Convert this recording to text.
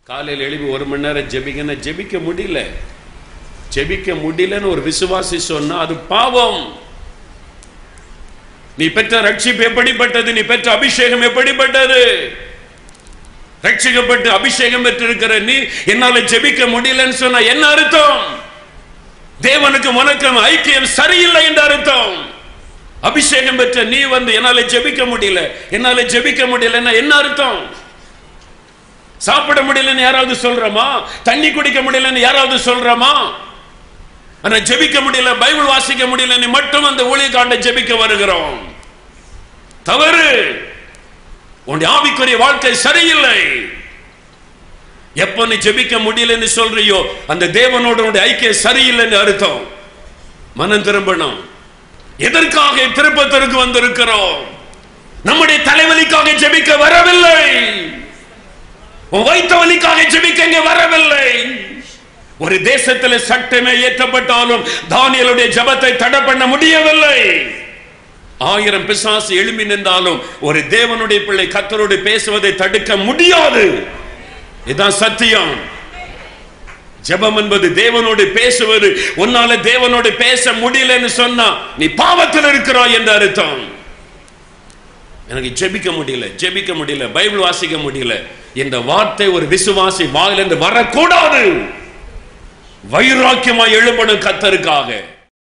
காலையில் எழுப்பி ஒரு மணி நேரம் ஜெபிக்கன்னா ஜெபிக்க முடியல ஜெபிக்க முடியலன்னு ஒரு விசுவாசி சொன்னா அது பாவம் நீ பெற்ற ரட்சிப்பு எப்படிப்பட்டது நீ பெற்ற அபிஷேகம் எப்படிப்பட்டது ரட்சிக்கப்பட்டு அபிஷேகம் பெற்றிருக்கிற நீ என்னால ஜெபிக்க முடியலன்னு சொன்னா என்ன அர்த்தம் தேவனுக்கு உனக்கும் ஐக்கியம் சரியில்லை என்று அர்த்தம் அபிஷேகம் பெற்ற நீ வந்து என்னால ஜெபிக்க முடியல என்னால ஜெபிக்க முடியலன்னா என்ன அர்த்தம் சாப்பிட முடியலன்னு யாராவது சொல்றோமா தண்ணி குடிக்க முடியலன்னு யாராவது சொல்றோமா ஆனா ஜெபிக்க முடியல பைபிள் வாசிக்க முடியலன்னு மட்டும் அந்த ஊழியக்காண்ட ஜெபிக்க வருகிறோம் தவறு உன்னுடைய ஆவிக்குரிய வாழ்க்கை சரியில்லை எப்ப நீ ஜெபிக்க முடியலன்னு சொல்றியோ அந்த தேவனோட உன்னுடைய ஐக்கியம் சரியில்லைன்னு அர்த்தம் மனம் திரும்பணும் எதற்காக திருப்பத்திற்கு வந்திருக்கிறோம் நம்முடைய தலைவலிக்காக ஜெபிக்க வரவில்லை உன் வைத்த வலிக்காக ஜெபிக்க இங்க வரவில்லை ஒரு தேசத்தில் சட்டமே ஏற்றப்பட்டாலும் தானியலுடைய ஜபத்தை தடை பண்ண முடியவில்லை ஆயிரம் பிசாசு எழும்பி நின்றாலும் ஒரு தேவனுடைய பிள்ளை கத்தரோடு பேசுவதை தடுக்க முடியாது இதுதான் சத்தியம் ஜெபம் என்பது தேவனோடு பேசுவது உன்னால தேவனோடு பேச முடியலன்னு சொன்னா நீ பாவத்தில் இருக்கிறாய் என்று அர்த்தம் எனக்கு ஜெபிக்க முடியல ஜெபிக்க முடியல பைபிள் வாசிக்க முடியல இந்த வார்த்தை ஒரு விசுவாசி வாயிலிருந்து வரக்கூடாது வைராக்கியமாய் எழும்பணும் கத்தருக்காக